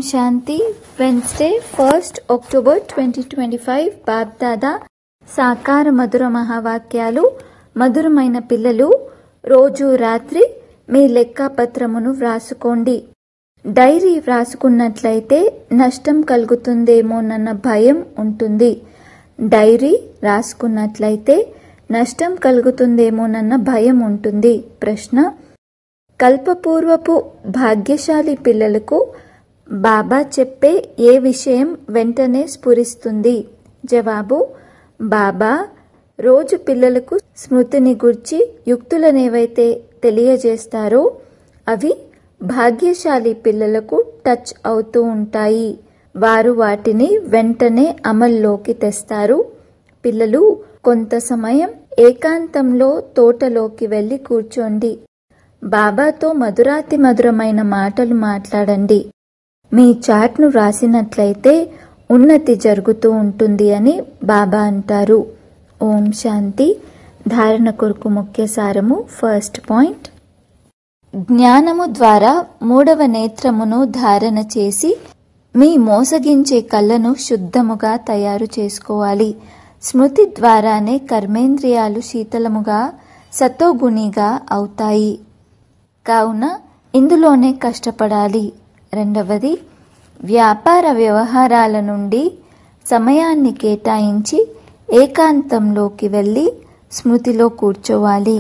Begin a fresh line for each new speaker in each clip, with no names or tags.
శాంతి Wednesday first October twenty twenty five Bapdada సాకార మధుర మహావాక్యాలు మధురమైన పిల్లలు రోజు రాత్రి మీ లెక్కపత్రమును వ్రాసుకోండి డైరీ వ్రాసుకున్నట్లయితే నష్టం కలుగుతుందేమోనన్న భయం ఉంటుంది డైరీ రాసుకున్నట్లయితే నష్టం కలుగుతుందేమోనన్న భయం ఉంటుంది ప్రశ్న కల్పపూర్వపు భాగ్యశాలి పిల్లలకు బాబా చెప్పే ఏ విషయం వెంటనే స్ఫురిస్తుంది జవాబు బాబా రోజు పిల్లలకు స్మృతిని గుర్చి యుక్తులనేవైతే తెలియజేస్తారో అవి భాగ్యశాలి పిల్లలకు టచ్ అవుతూ ఉంటాయి వారు వాటిని వెంటనే అమల్లోకి తెస్తారు పిల్లలు కొంత సమయం ఏకాంతంలో తోటలోకి వెళ్ళి కూర్చోండి బాబాతో మధురాతి మధురమైన మాటలు మాట్లాడండి మీ చాట్ను రాసినట్లయితే ఉన్నతి జరుగుతూ ఉంటుంది అని బాబా అంటారు ఓం శాంతి ధారణ కొరకు ముఖ్య సారము ఫస్ట్ పాయింట్ జ్ఞానము ద్వారా మూడవ నేత్రమును ధారణ చేసి మీ మోసగించే కళ్ళను శుద్ధముగా తయారు చేసుకోవాలి స్మృతి ద్వారానే కర్మేంద్రియాలు శీతలముగా సతోగుణిగా అవుతాయి కావున ఇందులోనే కష్టపడాలి రెండవది వ్యాపార వ్యవహారాల నుండి సమయాన్ని కేటాయించి ఏకాంతంలోకి వెళ్ళి స్మృతిలో కూర్చోవాలి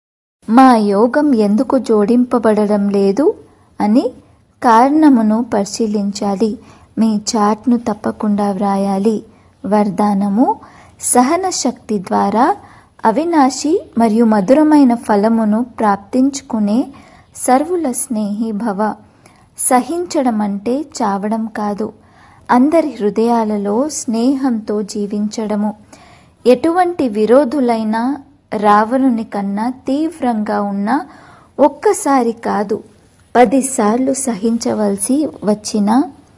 మా యోగం ఎందుకు జోడింపబడడం లేదు అని కారణమును పరిశీలించాలి మీ చాట్ను తప్పకుండా వ్రాయాలి వరదానము సహన శక్తి ద్వారా అవినాశి మరియు మధురమైన ఫలమును ప్రాప్తించుకునే సర్వుల స్నేహి భవ సహించడం అంటే చావడం కాదు అందరి హృదయాలలో స్నేహంతో జీవించడము ఎటువంటి విరోధులైనా రావణుని కన్నా తీవ్రంగా ఉన్న ఒక్కసారి కాదు పదిసార్లు సహించవలసి వచ్చిన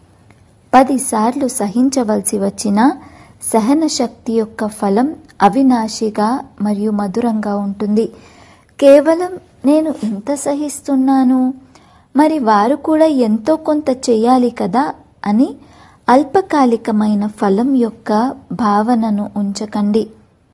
పదిసార్లు సహించవలసి వచ్చిన సహన శక్తి యొక్క ఫలం అవినాశిగా మరియు మధురంగా ఉంటుంది కేవలం నేను ఇంత సహిస్తున్నాను మరి వారు కూడా ఎంతో కొంత చెయ్యాలి కదా అని అల్పకాలికమైన ఫలం యొక్క భావనను ఉంచకండి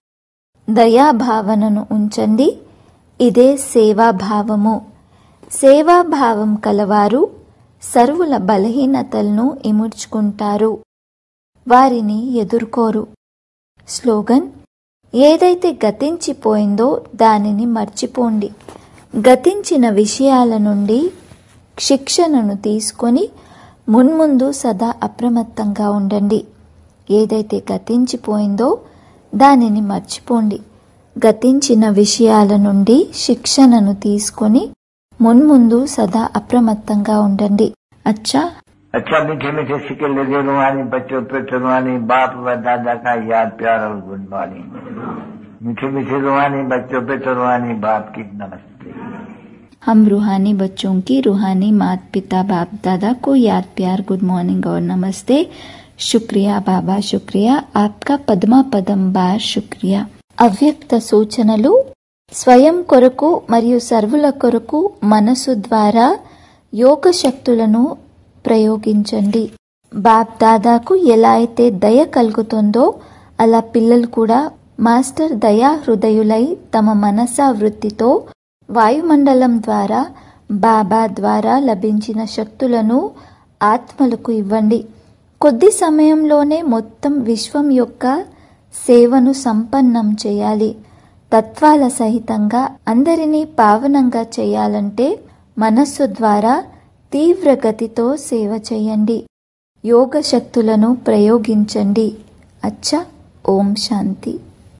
దయాభావనను ఉంచండి ఇదే సేవాభావము సేవాభావం కలవారు సర్వుల బలహీనతలను ఇముడ్చుకుంటారు వారిని ఎదుర్కోరు స్లోగన్ ఏదైతే గతించిపోయిందో దానిని మర్చిపోండి గతించిన విషయాల నుండి శిక్షణను తీసుకొని మున్ముందు సదా అప్రమత్తంగా ఉండండి ఏదైతే గతించిపోయిందో దానిని మర్చిపోండి గతించిన విషయాల నుండి శిక్షణను తీసుకొని మున్ముందు సదా అప్రమత్తంగా ఉండండి అచ్చా
अच्छा मीठे मीठे सिक्के लगे रुहानी बच्चों पे रुहानी बाप व दादा का याद प्यार और गुड मॉर्निंग मीठे मीठे रुहानी बच्चों पे रुहानी बाप की नमस्ते
हम रूहानी बच्चों की रूहानी मात पिता बाप दादा को याद प्यार गुड मॉर्निंग और नमस्ते शुक्रिया बाबा शुक्रिया आपका పద్మా పదం బార్ శుక్రియా అవ్యక్త సూచనలు స్వయం కొరకు మరియు సర్వుల కొరకు మనసు ద్వారా యోగ శక్తులను ప్రయోగించండి బాప్ దాదాకు ఎలా అయితే దయ కలుగుతుందో అలా పిల్లలు కూడా మాస్టర్ దయా హృదయులై తమ మనసా వృత్తితో వాయుమండలం ద్వారా బాబా ద్వారా లభించిన శక్తులను ఆత్మలకు ఇవ్వండి కొద్ది సమయంలోనే మొత్తం విశ్వం యొక్క సేవను సంపన్నం చేయాలి తత్వాల సహితంగా అందరినీ పావనంగా చేయాలంటే మనస్సు ద్వారా తీవ్ర గతితో సేవ చేయండి యోగ శక్తులను ప్రయోగించండి అచ్చ ఓం శాంతి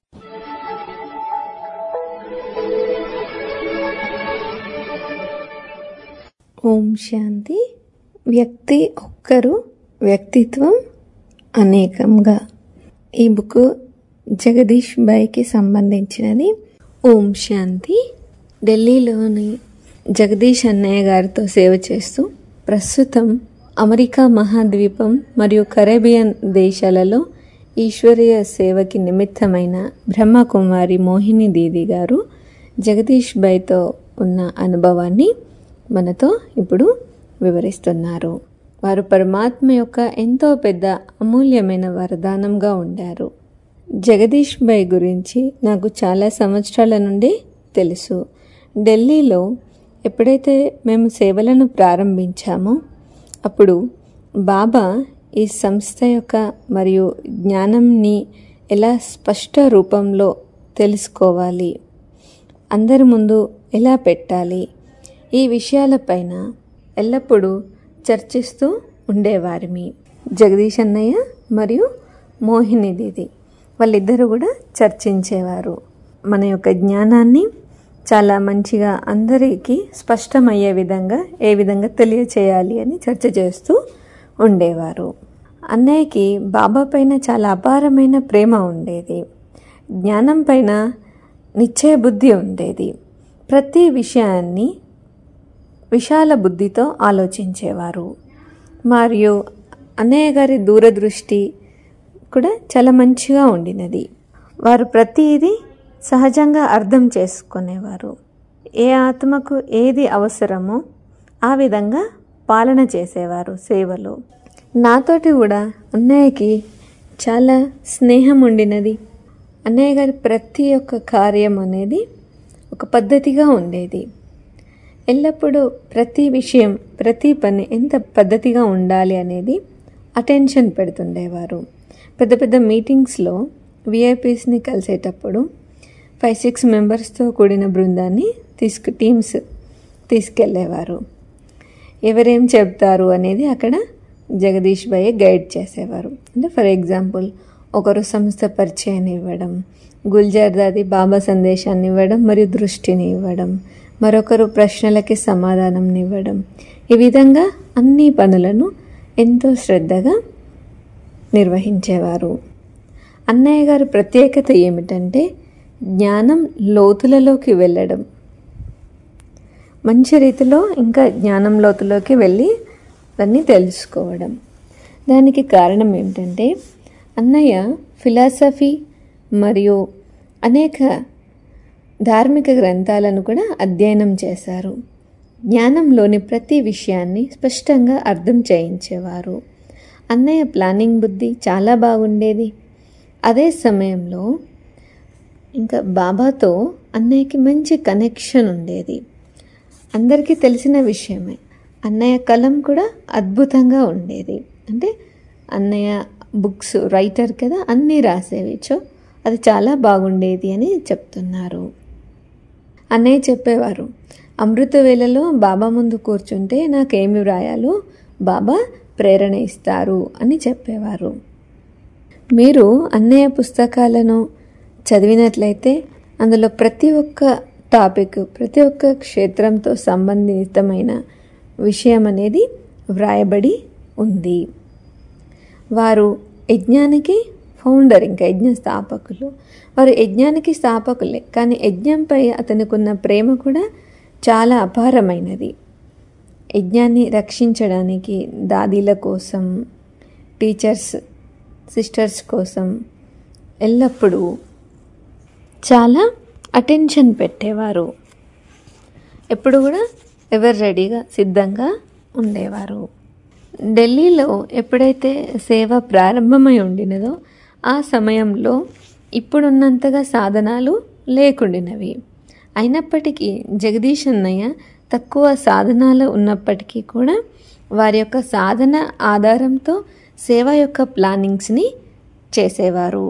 ఓం శాంతి వ్యక్తి ఒక్కరు వ్యక్తిత్వం అనేకంగా ఈ బుక్ జగదీష్ బాయ్కి సంబంధించినది ఓం శాంతి ఢిల్లీలోని జగదీష్ అన్నయ్య గారితో సేవ చేస్తూ ప్రస్తుతం అమెరికా మహాద్వీపం మరియు కరేబియన్ దేశాలలో ఈశ్వరీయ సేవకి నిమిత్తమైన బ్రహ్మకుమారి మోహిని దీది గారు జగదీష్ బాయ్తో ఉన్న అనుభవాన్ని మనతో ఇప్పుడు వివరిస్తున్నారు వారు పరమాత్మ యొక్క ఎంతో పెద్ద అమూల్యమైన వరదానంగా ఉండారు జగదీష్ భాయ్ గురించి నాకు చాలా సంవత్సరాల నుండి తెలుసు ఢిల్లీలో ఎప్పుడైతే మేము సేవలను ప్రారంభించామో అప్పుడు బాబా ఈ సంస్థ యొక్క మరియు జ్ఞానంని ఎలా స్పష్ట రూపంలో తెలుసుకోవాలి అందరి ముందు ఎలా పెట్టాలి ఈ విషయాలపైన ఎల్లప్పుడూ చర్చిస్తూ ఉండేవారిమి జగదీష్ అన్నయ్య మరియు మోహిని దీది వాళ్ళిద్దరూ కూడా చర్చించేవారు మన యొక్క జ్ఞానాన్ని చాలా మంచిగా అందరికీ స్పష్టమయ్యే విధంగా ఏ విధంగా తెలియచేయాలి అని చర్చ చేస్తూ ఉండేవారు అన్నయ్యకి బాబా పైన చాలా అపారమైన ప్రేమ ఉండేది జ్ఞానం పైన నిశ్చయ బుద్ధి ఉండేది ప్రతి విషయాన్ని విశాల బుద్ధితో ఆలోచించేవారు మరియు అన్నయ్య గారి దూరదృష్టి కూడా చాలా మంచిగా ఉండినది వారు ప్రతిదీ సహజంగా అర్థం చేసుకునేవారు ఏ ఆత్మకు ఏది అవసరమో ఆ విధంగా పాలన చేసేవారు సేవలో నాతోటి కూడా అన్నయ్యకి చాలా స్నేహం ఉండినది అన్నయ్య గారి ప్రతి ఒక్క కార్యం అనేది ఒక పద్ధతిగా ఉండేది ఎల్లప్పుడూ ప్రతి విషయం ప్రతి పని ఎంత పద్ధతిగా ఉండాలి అనేది అటెన్షన్ పెడుతుండేవారు పెద్ద పెద్ద మీటింగ్స్లో విఐపీస్ని కలిసేటప్పుడు ఫైవ్ సిక్స్ మెంబర్స్తో కూడిన బృందాన్ని తీసుకు టీమ్స్ తీసుకెళ్ళేవారు ఎవరేం చెప్తారు అనేది అక్కడ జగదీష్ భయ్య గైడ్ చేసేవారు అంటే ఫర్ ఎగ్జాంపుల్ ఒకరు సంస్థ పరిచయాన్ని ఇవ్వడం గుల్జార్ దాది బాబా సందేశాన్ని ఇవ్వడం మరియు దృష్టిని ఇవ్వడం మరొకరు ప్రశ్నలకి సమాధానం ఇవ్వడం ఈ విధంగా అన్ని పనులను ఎంతో శ్రద్ధగా నిర్వహించేవారు అన్నయ్య గారి ప్రత్యేకత ఏమిటంటే జ్ఞానం లోతులలోకి వెళ్ళడం మంచి రీతిలో ఇంకా జ్ఞానం లోతులోకి వెళ్ళి దాన్ని తెలుసుకోవడం దానికి కారణం ఏమిటంటే అన్నయ్య ఫిలాసఫీ మరియు అనేక ధార్మిక గ్రంథాలను కూడా అధ్యయనం చేశారు జ్ఞానంలోని ప్రతి విషయాన్ని స్పష్టంగా అర్థం చేయించేవారు అన్నయ్య ప్లానింగ్ బుద్ధి చాలా బాగుండేది అదే సమయంలో ఇంకా బాబాతో అన్నయ్యకి మంచి కనెక్షన్ ఉండేది అందరికీ తెలిసిన విషయమే అన్నయ్య కలం కూడా అద్భుతంగా ఉండేది అంటే అన్నయ్య బుక్స్ రైటర్ కదా అన్నీ రాసేవిచో అది చాలా బాగుండేది అని చెప్తున్నారు అన్నయ్య చెప్పేవారు అమృత వేళలో బాబా ముందు కూర్చుంటే నాకేమి వ్రాయాలో బాబా ప్రేరణ ఇస్తారు అని చెప్పేవారు మీరు అన్నయ్య పుస్తకాలను చదివినట్లయితే అందులో ప్రతి ఒక్క టాపిక్ ప్రతి ఒక్క క్షేత్రంతో సంబంధితమైన విషయం అనేది వ్రాయబడి ఉంది వారు యజ్ఞానికి ఫౌండర్ ఇంకా యజ్ఞ స్థాపకులు వారు యజ్ఞానికి స్థాపకులే కానీ యజ్ఞంపై అతనికున్న ప్రేమ కూడా చాలా అపారమైనది యజ్ఞాన్ని రక్షించడానికి దాదీల కోసం టీచర్స్ సిస్టర్స్ కోసం ఎల్లప్పుడూ చాలా అటెన్షన్ పెట్టేవారు ఎప్పుడు కూడా ఎవరు రెడీగా సిద్ధంగా ఉండేవారు ఢిల్లీలో ఎప్పుడైతే సేవ ప్రారంభమై ఉండినదో ఆ సమయంలో ఇప్పుడున్నంతగా సాధనాలు లేకుండినవి అయినప్పటికీ జగదీష్ అన్నయ్య తక్కువ సాధనాలు ఉన్నప్పటికీ కూడా వారి యొక్క సాధన ఆధారంతో సేవ యొక్క ప్లానింగ్స్ని చేసేవారు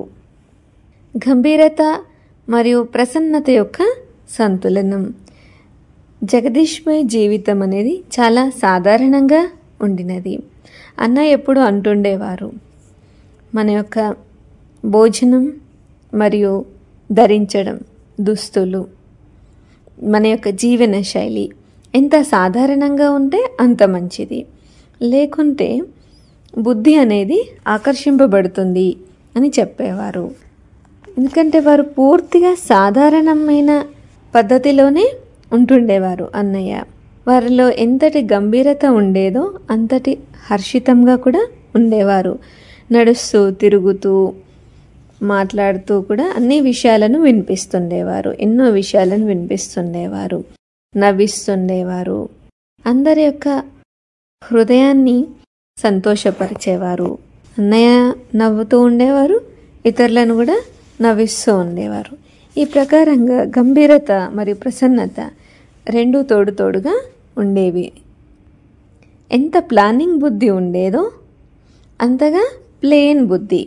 గంభీరత మరియు ప్రసన్నత యొక్క సంతులనం జగదీష్మయ్ జీవితం అనేది చాలా సాధారణంగా ఉండినది అన్న ఎప్పుడు అంటుండేవారు మన యొక్క భోజనం మరియు ధరించడం దుస్తులు మన యొక్క జీవన శైలి ఎంత సాధారణంగా ఉంటే అంత మంచిది లేకుంటే బుద్ధి అనేది ఆకర్షింపబడుతుంది అని చెప్పేవారు ఎందుకంటే వారు పూర్తిగా సాధారణమైన పద్ధతిలోనే ఉంటుండేవారు అన్నయ్య వారిలో ఎంతటి గంభీరత ఉండేదో అంతటి హర్షితంగా కూడా ఉండేవారు నడుస్తూ తిరుగుతూ మాట్లాడుతూ కూడా అన్ని విషయాలను వినిపిస్తుండేవారు ఎన్నో విషయాలను వినిపిస్తుండేవారు నవ్విస్తుండేవారు అందరి యొక్క హృదయాన్ని సంతోషపరిచేవారు అన్నయ్య నవ్వుతూ ఉండేవారు ఇతరులను కూడా నవ్విస్తూ ఉండేవారు ఈ ప్రకారంగా గంభీరత మరియు ప్రసన్నత రెండు తోడు తోడుగా ఉండేవి ఎంత ప్లానింగ్ బుద్ధి ఉండేదో అంతగా ప్లేన్ బుద్ధి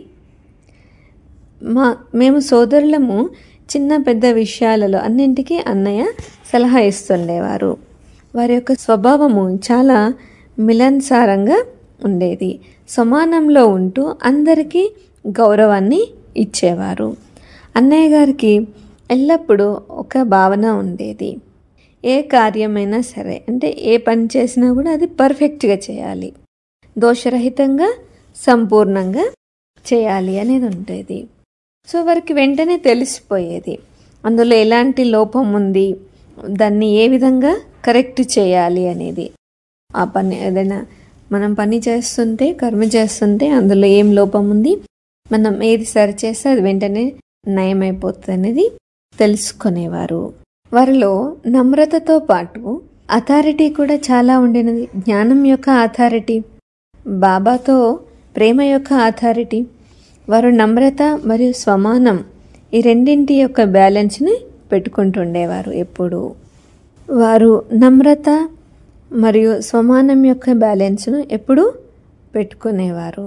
మా మేము సోదరులము చిన్న పెద్ద విషయాలలో అన్నింటికీ అన్నయ్య సలహా ఇస్తుండేవారు వారి యొక్క స్వభావము చాలా మిలన్సారంగా ఉండేది సమానంలో ఉంటూ అందరికీ గౌరవాన్ని ఇచ్చేవారు అన్నయ్య గారికి ఎల్లప్పుడూ ఒక భావన ఉండేది ఏ కార్యమైనా సరే అంటే ఏ పని చేసినా కూడా అది పర్ఫెక్ట్గా చేయాలి దోషరహితంగా సంపూర్ణంగా చేయాలి అనేది ఉండేది సో వారికి వెంటనే తెలిసిపోయేది అందులో ఎలాంటి లోపం ఉంది దాన్ని ఏ విధంగా కరెక్ట్ చేయాలి అనేది ఆ పని ఏదైనా మనం పని చేస్తుంటే కర్మ చేస్తుంటే అందులో ఏం లోపం ఉంది మనం ఏది సరి చేస్తే అది వెంటనే నయమైపోతుంది అనేది తెలుసుకునేవారు వారిలో నమ్రతతో పాటు అథారిటీ కూడా చాలా ఉండినది జ్ఞానం యొక్క అథారిటీ బాబాతో ప్రేమ యొక్క అథారిటీ వారు నమ్రత మరియు స్వమానం ఈ రెండింటి యొక్క బ్యాలెన్స్ని పెట్టుకుంటుండేవారు ఎప్పుడు వారు నమ్రత మరియు స్వమానం యొక్క బ్యాలెన్స్ను ఎప్పుడూ పెట్టుకునేవారు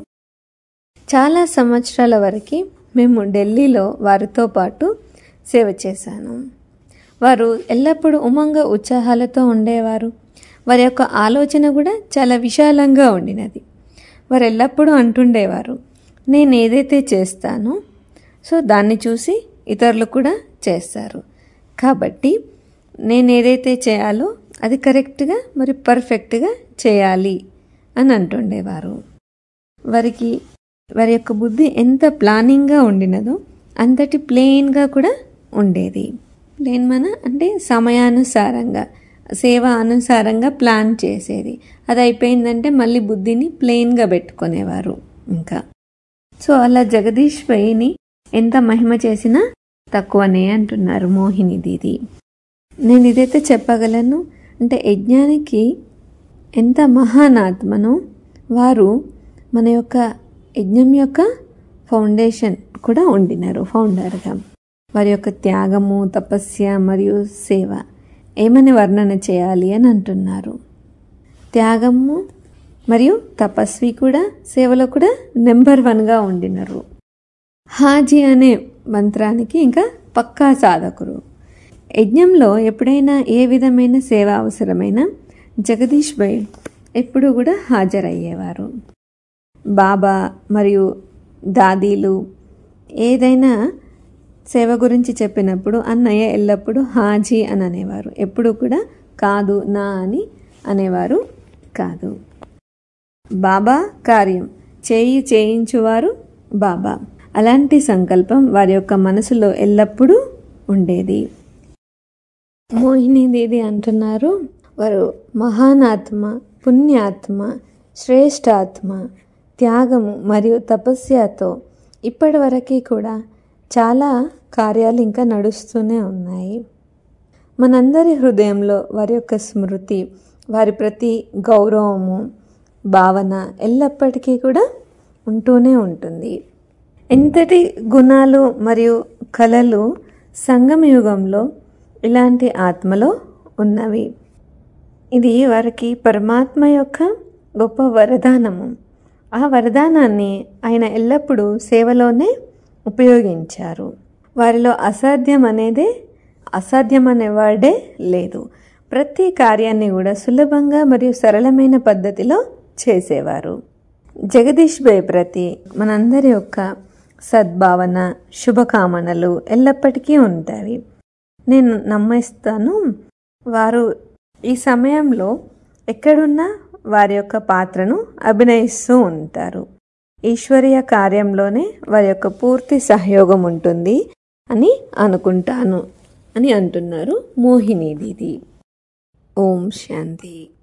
చాలా సంవత్సరాల వరకు మేము ఢిల్లీలో వారితో పాటు సేవ చేశాను వారు ఎల్లప్పుడూ ఉమంగ ఉత్సాహాలతో ఉండేవారు వారి యొక్క ఆలోచన కూడా చాలా విశాలంగా ఉండినది వారు ఎల్లప్పుడూ అంటుండేవారు నేను ఏదైతే చేస్తానో సో దాన్ని చూసి ఇతరులు కూడా చేస్తారు కాబట్టి నేను ఏదైతే చేయాలో అది కరెక్ట్గా మరి పర్ఫెక్ట్గా చేయాలి అని అంటుండేవారు వారికి వారి యొక్క బుద్ధి ఎంత ప్లానింగ్గా ఉండినదో అంతటి ప్లెయిన్గా కూడా ఉండేది ప్లేన్ మన అంటే సమయానుసారంగా సేవ అనుసారంగా ప్లాన్ చేసేది అది అయిపోయిందంటే మళ్ళీ బుద్ధిని ప్లెయిన్గా పెట్టుకునేవారు ఇంకా సో అలా జగదీష్ పైని ఎంత మహిమ చేసినా తక్కువనే అంటున్నారు మోహిని దీది నేను ఇదైతే చెప్పగలను అంటే యజ్ఞానికి ఎంత మహానాత్మనో వారు మన యొక్క యజ్ఞం యొక్క ఫౌండేషన్ కూడా ఉండినారు ఫౌండర్గా వారి యొక్క త్యాగము తపస్య మరియు సేవ ఏమని వర్ణన చేయాలి అని అంటున్నారు త్యాగము మరియు తపస్వి కూడా సేవలో కూడా నెంబర్ వన్గా ఉండినారు హాజీ అనే మంత్రానికి ఇంకా పక్కా సాధకుడు యజ్ఞంలో ఎప్పుడైనా ఏ విధమైన సేవ అవసరమైన జగదీష్ భాయ్ ఎప్పుడు కూడా హాజరయ్యేవారు బాబా మరియు దాదీలు ఏదైనా సేవ గురించి చెప్పినప్పుడు అన్నయ్య ఎల్లప్పుడూ హాజీ అని అనేవారు ఎప్పుడు కూడా కాదు నా అని అనేవారు కాదు బాబా కార్యం చేయి చేయించువారు బాబా అలాంటి సంకల్పం వారి యొక్క మనసులో ఎల్లప్పుడూ ఉండేది మోహిని దీది అంటున్నారు వారు మహానాత్మ పుణ్యాత్మ శ్రేష్టాత్మ త్యాగము మరియు తపస్యతో ఇప్పటి వరకు కూడా చాలా కార్యాలు ఇంకా నడుస్తూనే ఉన్నాయి మనందరి హృదయంలో వారి యొక్క స్మృతి వారి ప్రతి గౌరవము భావన ఎల్లప్పటికీ కూడా ఉంటూనే ఉంటుంది ఎంతటి గుణాలు మరియు కళలు సంగమయుగంలో ఇలాంటి ఆత్మలో ఉన్నవి ఇది వారికి పరమాత్మ యొక్క గొప్ప వరదానము ఆ వరదానాన్ని ఆయన ఎల్లప్పుడూ సేవలోనే ఉపయోగించారు వారిలో అసాధ్యం అనేదే అసాధ్యం అనే వర్డే లేదు ప్రతి కార్యాన్ని కూడా సులభంగా మరియు సరళమైన పద్ధతిలో చేసేవారు జగదీష్ భాయ్ ప్రతి మనందరి యొక్క సద్భావన శుభకామనలు ఎల్లప్పటికీ ఉంటాయి నేను నమ్మిస్తాను వారు ఈ సమయంలో ఎక్కడున్నా వారి యొక్క పాత్రను అభినయిస్తూ ఉంటారు ఈశ్వరీయ కార్యంలోనే వారి యొక్క పూర్తి సహయోగం ఉంటుంది అని అనుకుంటాను అని అంటున్నారు మోహిని దీది ఓం శాంతి